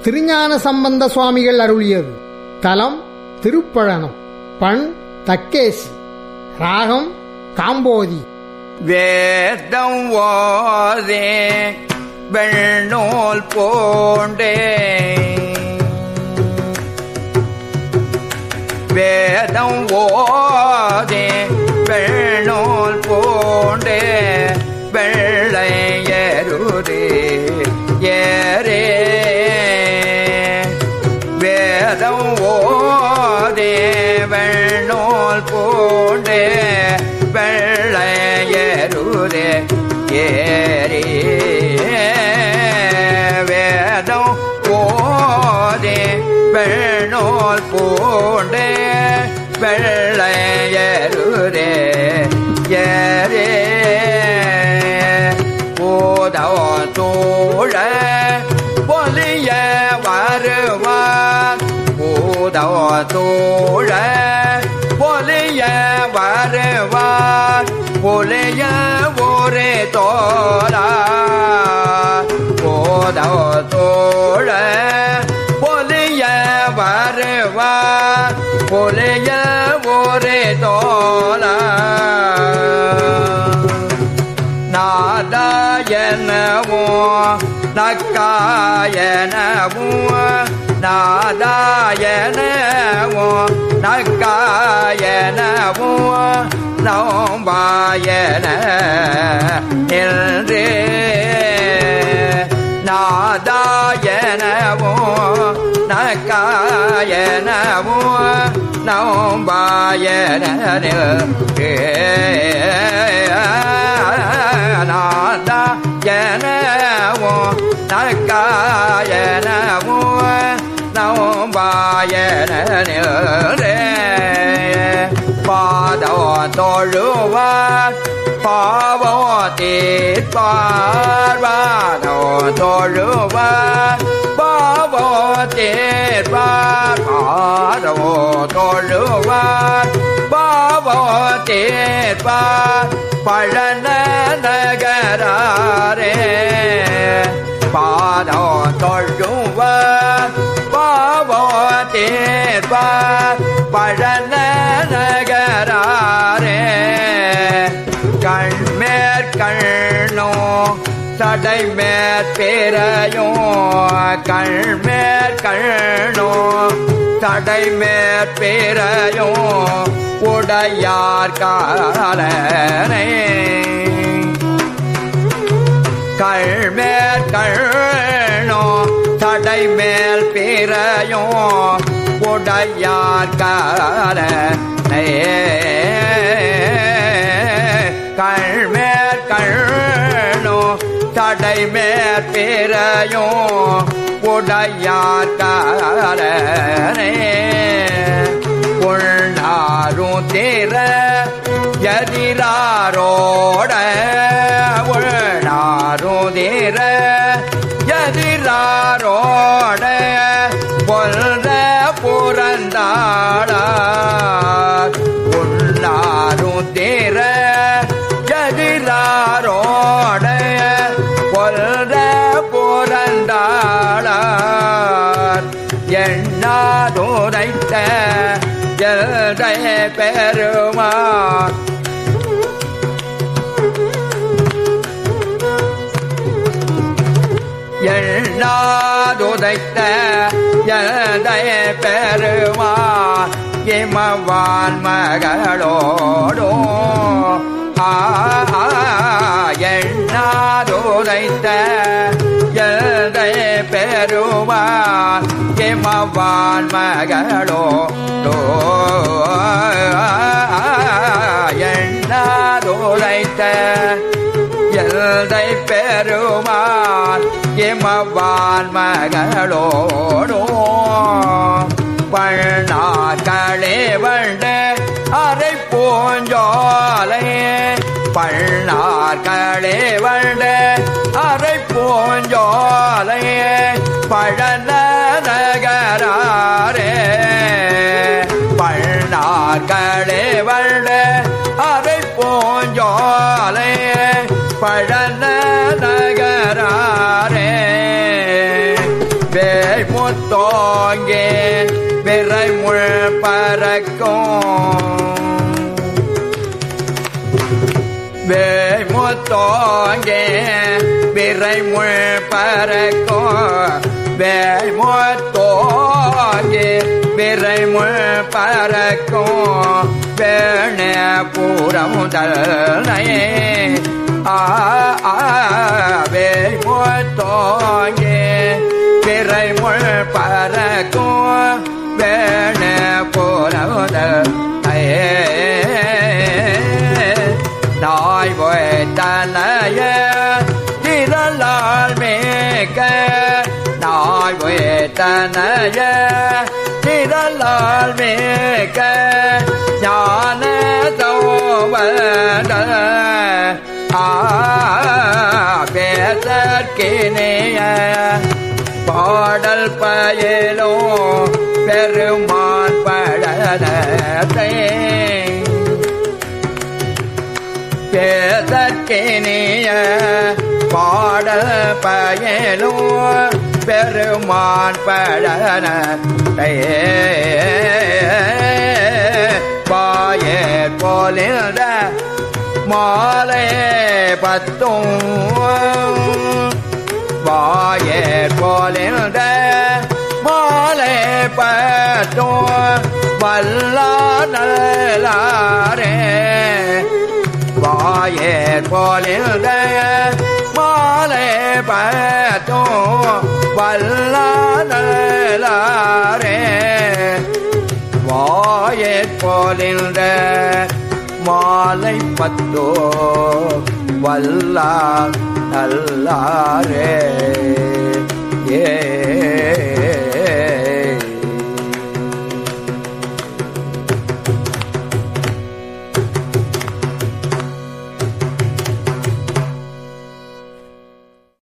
திருஞான சம்பந்த சுவாமிகள் அருளியது தலம் திருப்பழனம் பண் தக்கேசி ராகம் காம்போதி வேதம் ஓதே வெண்ணோல் போண்டே வேதம் ஓதே வெண்ணோல் போண்டே வெள்ளையருதே ஏரே வேதம் ஓதே வெண்ணோல் போண்டே வெள்ளையருதே ஏரே வேதம் ஓதே வெண்ணோல் பூண்டே வெள்ளையருதே ஏரே போதோ தோழ பொலிய வருவார் போதோ தோழ பொலிய வருவார் பொலிய ஒரே தோழா போதோ தோழ பொலிய வருவார் பொலிய ஒரே தோழா நாதாயனவோ நக்காயனவோ நாதாயனவோ நக்காயனவோ நோம்பாயன நின்றே நாதாயனவோ நக்காயனவோ நோம்பாயன நின்றே நாதா எனவோ நக்காயனவோ நோம்பாயனே பாதோ தொழுவார் பாவோ தீர்ப்பார் பாதோ தொழுவார் பாவோ தீர்ப்பார் பாதோ தொழுவார் பாவோ தீர்ப்பார் பழன நகராரே பாதோ தொழுவார் பாவோ தீர்ப்பார் பழன நகராரே கண்மேற்கண்ணோ சடை மேற்பேரையோ கண்மேற்கண்ணோ சடை மேற்பேரையோ உடையார் காலனே கள்மேல் கண்ணோ தடை மேல் பிறையோ உடையார் காலனே கள்மேல் கண்ணோ தடை மேல் பிறையோ உடையார் காலனே உள்நாரும் தீர எதிராரோட உள்நாரும் தீர எதிராரோட பொல்ற புறந்தாள உள்நாரும் தீர எதிராரோட பொல்ற புறந்தாள எண்ணாதுரைத்த ஜெய பெருமான் எண்ணாதுதைத்த ஜெய பெருமான் இமவான் மகளோடோ எண்ணாதுதைத்த ஜெய பெருமான் இமவான் மகளோடோ எண்ணாதுரைத்த எல்தை பெருமான் இமவான் மகளோடோ பழனாக்களே வண்ட அரை பூஞ்சோலை பழனாக்களே வண்ட அரை பூஞ்சோலை பழன நகராரே பழனாக்களே வண்ட அரை பூஞ்சோலை பழன நகராரே வேய் முத்தோங்கே விரை முள் பறக்கும் வேமுத்தோங்கே விரை முள் பறக்கும் வேமுத்தோங்கே விரை முள் பறக்கும் வேண பூரமுதல்னையே ஆ ஆ வேமுத்தோங்கே விரை முள் பறக்கும் வேண பூரமுதல் நாய் வைத்தனைய திரளால் மேக்க நாய் வைத்தனைய திரளால் மேக்க ஞான தோவத ஆ பேசற்கினேய பாடல் பயலோ பெருமான் படனத்தை பேதற்கினிய பாடல் பயலோ பெருமான் படனத்தை பாயே போலிருந்த மாலை பத்தும் வாயே போலிருந்த மாலை பத்தும் வல்லாரே வாயே போலிருந்த மாலை பத்தும் வல்லாரே வாயே போலிருந்த மாலை பத்தோ வல்லா நல்லாரே ஏ